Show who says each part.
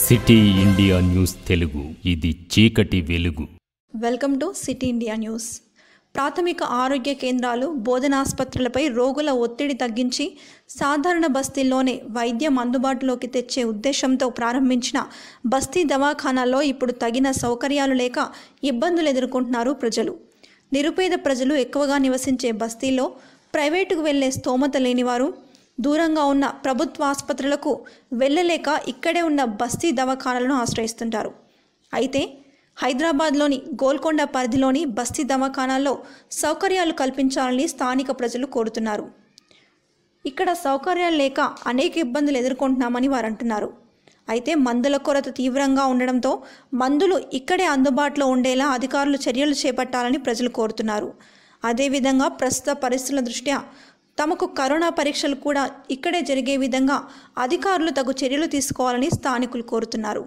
Speaker 1: city India news Telugu ఇది చీకటి వెలుగు
Speaker 2: welcome to city India news ప్రాథమిక ఆరోగ్య కేంద్రాలు బోధనాసుపత్రులపై రోగుల ఒత్తిడి తగ్గించి సాధారణ బస్తీల్లోనే వైద్యం అందుబాటులోకి తెచ్చే ఉద్దేశంతో ప్రారంభించిన బస్తీ దవాఖానాల్లో ఇప్పుడు తగిన సౌకర్యాలు లేక ఇబ్బందులు ఎదుర్కొంటున్నారు ప్రజలు నిరుపేద ప్రజలు ఎక్కువగా నివసించే బస్తీల్లో ప్రైవేటుకు వెళ్లే స్తోమత లేనివారు దూరంగా ఉన్న ప్రభుత్వ ఆసుపత్రులకు వెళ్ళలేక ఇక్కడే ఉన్న బస్తీ దవాఖానాలను ఆశ్రయిస్తుంటారు అయితే హైదరాబాద్లోని గోల్కొండ పరిధిలోని బస్తీ దవాఖానాల్లో సౌకర్యాలు కల్పించాలని స్థానిక ప్రజలు కోరుతున్నారు ఇక్కడ సౌకర్యాలు లేక అనేక ఇబ్బందులు ఎదుర్కొంటున్నామని వారు అంటున్నారు అయితే మందుల కొరత తీవ్రంగా ఉండడంతో మందులు ఇక్కడే అందుబాటులో ఉండేలా అధికారులు చర్యలు చేపట్టాలని ప్రజలు కోరుతున్నారు అదేవిధంగా ప్రస్తుత పరిస్థితుల దృష్ట్యా తమకు కరోనా పరీక్షలు కూడా ఇక్కడే జరిగే విధంగా అధికారులు తగు చర్యలు తీసుకోవాలని స్థానికులు కోరుతున్నారు